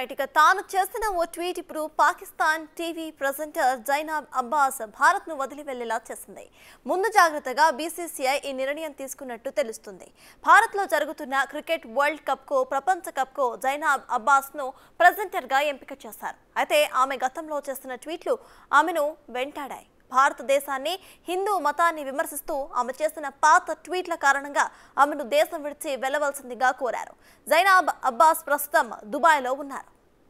right ఇక తాను చేసిన ఓ ట్వీట్ ఇప్పుడు పాకిస్తాన్ టీవీ ప్రజెంటర్ జైనాబ్ అబ్బాస్ భారత్ ను వదిలి వెళ్లేలా చేసింది ముందు జాగ్రత్తగా బీసీసీఐ ఈ నిర్ణయం తీసుకున్నట్టు తెలుస్తుంది భారత్ లో జరుగుతున్న క్రికెట్ వరల్డ్ కప్ కు ప్రపంచ కప్ కు జైనాబ్ అబ్బాస్ ను ప్రజెంటర్ గా ఎంపిక చేశారు అయితే ఆమె గతంలో చేస్తున్న ట్వీట్లు ఆమెను వెంటాడాయి భారతదేశాన్ని హిందూ మతాన్ని విమర్శిస్తూ ఆమె చేసిన పాత ట్వీట్ల కారణంగా ఆమెను దేశం విడిచి వెళ్లవలసిందిగా కోరారు జైనాబ్ అబ్బాస్ ప్రస్తుతం దుబాయ్లో ఉన్నారు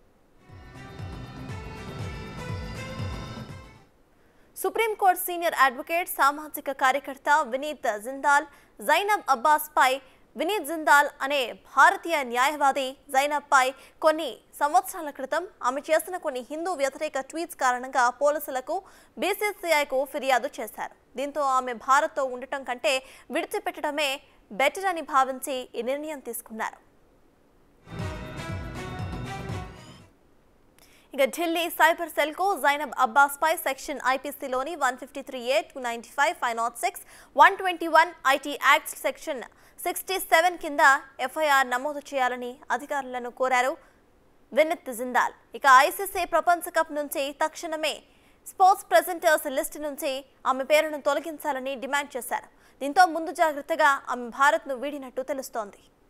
సుప్రీంకోర్టు సీనియర్ అడ్వకేట్ సామాజిక కార్యకర్త వినీత్ జిందాల్ జైనబ్ అబ్బాస్ పై వినీత్ జిందాల్ అనే భారతీయ న్యాయవాది జైనబ్ పై కొన్ని సంవత్సరాల క్రితం ఆమె చేసిన కొన్ని హిందూ వ్యతిరేక ట్వీట్స్ కారణంగా పోలీసులకు బీసీసీఐకు ఫిర్యాదు చేశారు దీంతో ఆమె భారత్తో ఉండటం కంటే విడిచిపెట్టడమే బెటర్ అని భావించి ఈ నిర్ణయం తీసుకున్నారు ఇక ఢిల్లీ సైబర్ సెల్ కు జైనబ్ అబ్బాస్ పై సెక్షన్ ఐపీసీలోని one fifty three A two ninety five five nought six one twenty one IT act section sixty seven కింద ఎఫ్ఐఆర్ నమోదు చేయాలని అధికారులను కోరారు వినిత్ జిందాల్ ఇక ఐసీసీ ప్రపంచ కప్ నుంచి తక్షణమే స్పోర్ట్స్ ప్రెజెంటర్స్ లిస్ట్ నుంచి ఆమె పేరును తొలగించాలని డిమాండ్ చేశారు దీంతో ముందు జాగ్రత్తగా ఆమె భారత్ను వీడినట్టు తెలుస్తోంది